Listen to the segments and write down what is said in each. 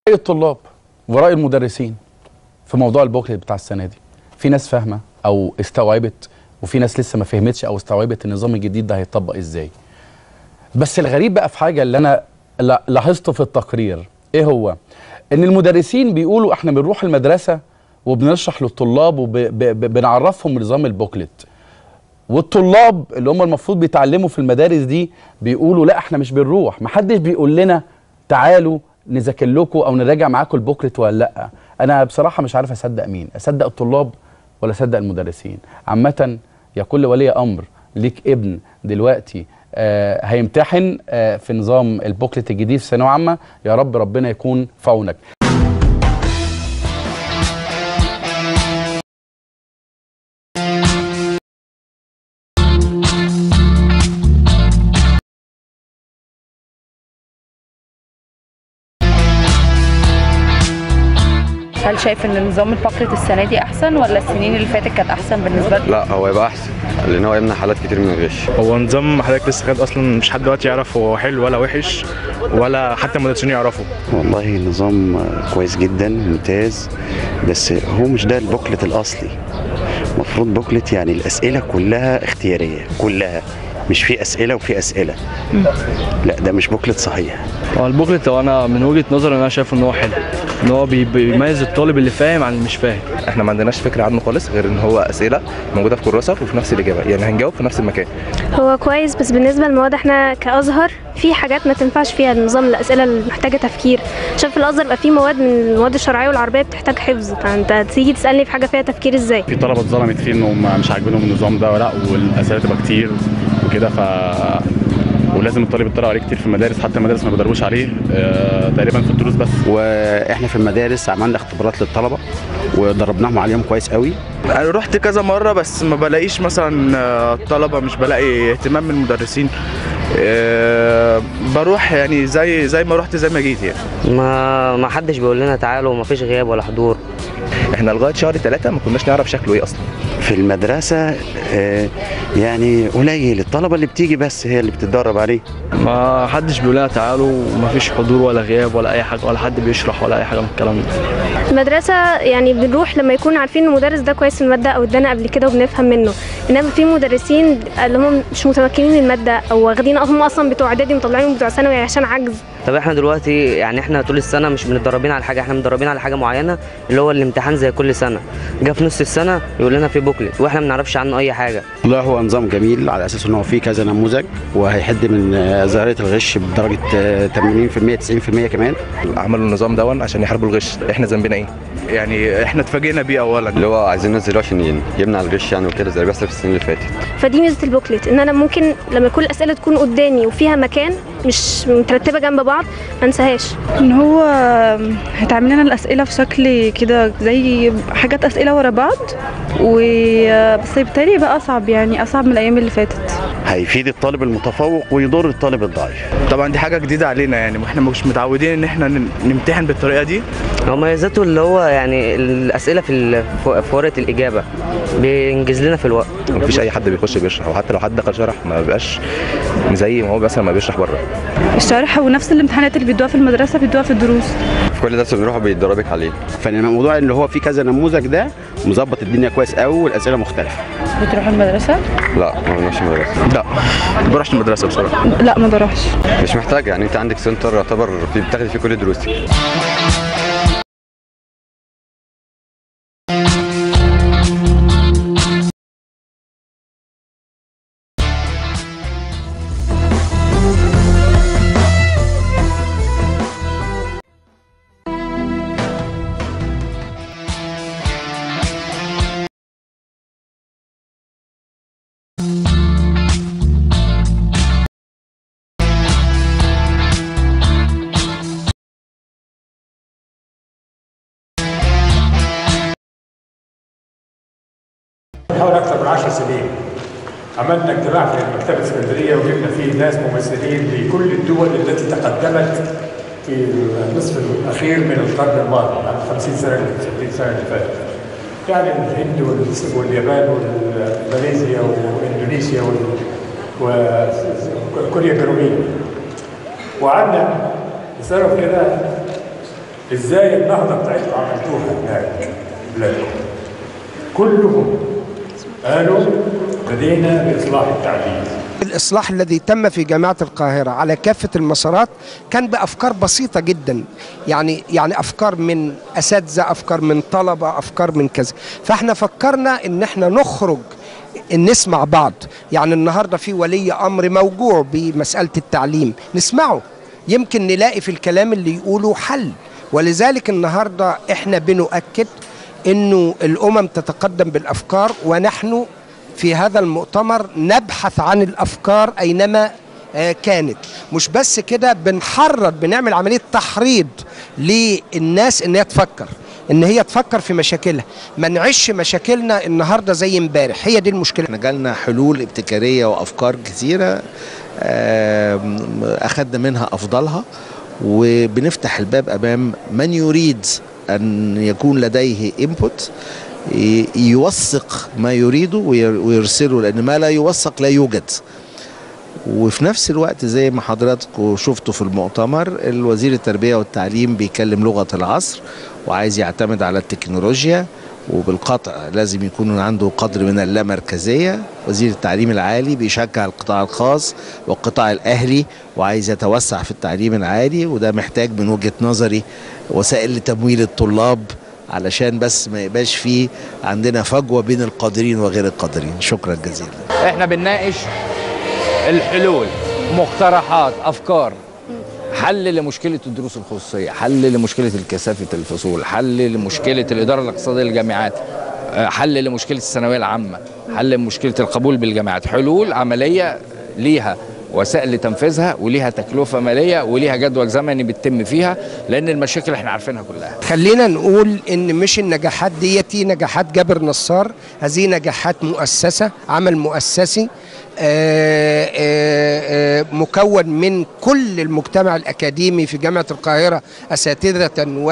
رأي الطلاب ورأي المدرسين في موضوع البوكلت بتاع السنة دي في ناس فاهمة أو استوعبت وفي ناس لسه ما فهمتش أو استوعبت النظام الجديد ده هيطبق إزاي بس الغريب بقى في حاجة اللي أنا لا- لاحظته في التقرير إيه هو إن المدرسين بيقولوا إحنا بنروح المدرسة وبنشرح للطلاب وبنعرفهم نظام البوكلت والطلاب اللي هم المفروض بيتعلموا في المدارس دي بيقولوا لا احنا مش بنروح محدش بيقول لنا تعالوا نذاكر لكم او نراجع معاكم البوكلت ولا لا انا بصراحه مش عارف اصدق مين اصدق الطلاب ولا اصدق المدرسين عامه يا كل ولي امر ليك ابن دلوقتي آه هيمتحن آه في نظام البوكلت الجديد في ثانويه عامه يا رب ربنا يكون في عونك هل شايف ان نظام البوكلت السنه دي احسن ولا السنين اللي فاتت كانت احسن بالنسبه لك لا هو يبقى احسن لان هو يمنع حالات كتير من الغش هو نظام حضرتك لسه خد اصلا مش حد دلوقتي يعرف هو حلو ولا وحش ولا حتى المدرسين يعرفوا والله النظام كويس جدا ممتاز بس هو مش ده البوكلت الاصلي المفروض بوكلت يعني الاسئله كلها اختياريه كلها مش في اسئله وفي اسئله لا ده مش بوكلت صحيح هو البوكلت هو انا من وجهه نظري انا شايف ان هو حلو ان هو بي- بيميز الطالب اللي فاهم عن اللي مش فاهم احنا ما عندناش فكره عنه خالص غير ان هو اسئله موجوده في كراسه وفي نفس الاجابه يعني هنجاوب في نفس المكان هو كويس بس بالنسبة للمواد احنا كأزهر في حاجات ما تنفعش فيها نظام الأسئلة اللي محتاجة تفكير عشان في الأزهر بقى في مواد من المواد الشرعية والعربية بتحتاج حفظ فأنت تيجي تسألني في حاجة فيها تفكير ازاي في طلبه اتظلمت فيه انهم مش عاجبينهم النظام ده ولا والاسئله تبقى كتير وكده ف ولازم الطالب يطلع عليه كتير في المدارس حتى المدارس ما بيدربوش عليه آه تقريبا في الدروس بس واحنا في المدارس عملنا اختبارات للطلبه ودربناهم عليهم كويس قوي انا رحت كذا مره بس ما بلاقيش مثلا آه، طلبه مش بلاقي اهتمام من المدرسين آه، بروح يعني زي زي ما رحت زي ما جيت يعني ما ما حدش بيقول لنا تعالوا وما فيش غياب ولا حضور احنا لغايه شهر ثلاثة ما كناش نعرف شكله ايه اصلا في المدرسه آه، يعني قليل الطلبه اللي بتيجي بس هي اللي بتتدرب عليه ما حدش بيقول لنا تعالوا وما فيش حضور ولا غياب ولا اي حاجه ولا حد بيشرح ولا اي حاجه من الكلام ده المدرسة يعني بنروح لما يكون عارفين إن المدرس ده كويس في المادة أو ادانا قبل كده وبنفهم منه إنما في مدرسين اللي هم مش متمكنين من المادة أو واخدين هم أصلا بتوع إعدادي مطلعينهم بتوع ثانوي عشان عجز طب احنا دلوقتي يعني احنا طول السنه مش متدربين على حاجه احنا متدربين على حاجه معينه اللي هو الامتحان زي كل سنه جه في نص السنه يقول لنا في بوكلت واحنا ما نعرفش عنه اي حاجه والله هو نظام جميل على اساس ان هو فيه كذا نموذج وهيحد من آه، ظاهره الغش بدرجه آه، 80% 90% كمان عملوا النظام دون عشان يحاربوا الغش احنا ذنبنا ايه يعني احنا اتفاجئنا بيه اولا اللي هو عايزين ننزله عشان ين- يمنع الغش يعني وكده زي اللي بيحصل في السنين اللي فاتت فدي ميزة البوكلت إن أنا ممكن لما كل الأسئلة تكون قدامي وفيها مكان مش مترتبة جنب بعض ما انساهاش ان هو هتعمل لنا الاسئله في شكل كده زي حاجات اسئله ورا بعض وبس بالتالي بقى اصعب يعني اصعب من الايام اللي فاتت هيفيد الطالب المتفوق ويضر الطالب الضعيف طبعا دي حاجه جديده علينا يعني واحنا مش متعودين ان احنا ن- نمتحن بالطريقه دي هو مميزاته اللي هو يعني الاسئله في ال- في ورقه الاجابه بينجز لنا في الوقت مفيش اي حد بيخش بيشرح وحتى لو حد دخل شرح ما بيبقاش زي ما هو مثلا ما بيشرح بره الشرح ونفس الامتحانات اللي بيدوها في المدرسه بيدوها في الدروس في كل درس بنروح بيدربك عليه فالموضوع ان هو في كذا نموذج ده مظبط الدنيا كويس قوي والاسئله مختلفه بتروح المدرسه لا ما بنروحش مدرسه لا ما بروحش المدرسه بصراحه لا ما بروحش مش محتاج يعني انت عندك سنتر يعتبر في بتاخدي فيه كل دروسك حوالي اكثر من 10 سنين عملنا اجتماع في مكتبه اسكندريه وجبنا فيه ناس ممثلين لكل الدول التي تقدمت في النصف الاخير من القرن الماضي بعد 50 سنه 60 سنه اللي فاتت. يعني الهند وال- واليابان وماليزيا واندونيسيا وال- وكوريا الجنوبيه. وقعدنا نتصرف كده ازاي النهضه بتاعتكم عملتوها هناك في بلادكم كلهم قالوا بدينا باصلاح التعليم الإصلاح الذي تم في جامعة القاهرة على كافة المسارات كان بأفكار بسيطة جدا يعني يعني أفكار من أساتذة أفكار من طلبة أفكار من كذا فإحنا فكرنا إن إحنا نخرج نسمع بعض يعني النهاردة في ولي أمر موجوع بمسألة التعليم نسمعه يمكن نلاقي في الكلام اللي يقوله حل ولذلك النهاردة إحنا بنؤكد إنه الأمم تتقدم بالأفكار ونحن في هذا المؤتمر نبحث عن الافكار اينما آه، كانت مش بس كده بنحرض بنعمل عمليه تحريض للناس ان هي تفكر ان هي تفكر في مشاكلها ما نعيش مشاكلنا النهارده زي امبارح هي دي المشكله احنا جالنا حلول ابتكاريه وافكار كثيره آم، اخذنا منها افضلها وبنفتح الباب امام من يريد ان يكون لديه انبوت يوثق ما يريده وير- ويرسله لان ما لا يوثق لا يوجد وفي نفس الوقت زي ما حضراتكم شفتوا في المؤتمر الوزير التربية والتعليم بيكلم لغة العصر وعايز يعتمد على التكنولوجيا وبالقطع لازم يكون عنده قدر من اللامركزية وزير التعليم العالي بيشجع القطاع الخاص والقطاع الأهلي وعايز يتوسع في التعليم العالي وده محتاج من وجهة نظري وسائل لتمويل الطلاب علشان بس ما يبقاش فيه عندنا فجوة بين القادرين وغير القادرين شكرا جزيلا احنا بنناقش الحلول مقترحات افكار حل لمشكله الدروس الخصوصيه حل لمشكله الكثافه الفصول حل لمشكله الاداره الاقتصاديه للجامعات آه، حل لمشكله الثانويه العامه حل لمشكله القبول بالجامعات حلول عمليه ليها وسائل لتنفيذها وليها تكلفه ماليه وليها جدول زمني بيتم فيها لان المشاكل احنا عارفينها كلها خلينا نقول ان مش النجاحات ديتي نجاحات جابر نصار هذه نجاحات مؤسسه عمل مؤسسي آه، آه، آه، مكون من كل المجتمع الاكاديمي في جامعه القاهره اساتذه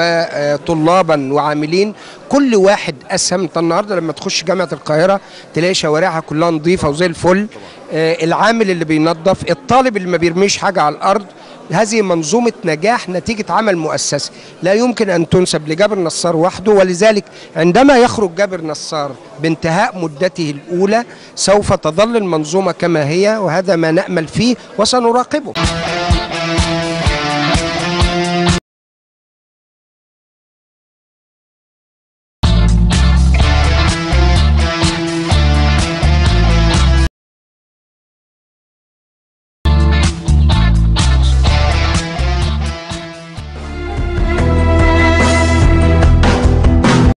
وطلابا وعاملين كل واحد اسهم انت النهارده لما تخش جامعه القاهره تلاقي شوارعها كلها نظيفه وزي الفل آه، العامل اللي بينظف الطالب اللي ما بيرميش حاجه على الارض هذه منظومة نجاح نتيجة عمل مؤسسي لا يمكن أن تنسب لجابر نصار وحده ولذلك عندما يخرج جابر نصار بانتهاء مدته الأولى سوف تظل المنظومة كما هي وهذا ما نأمل فيه وسنراقبه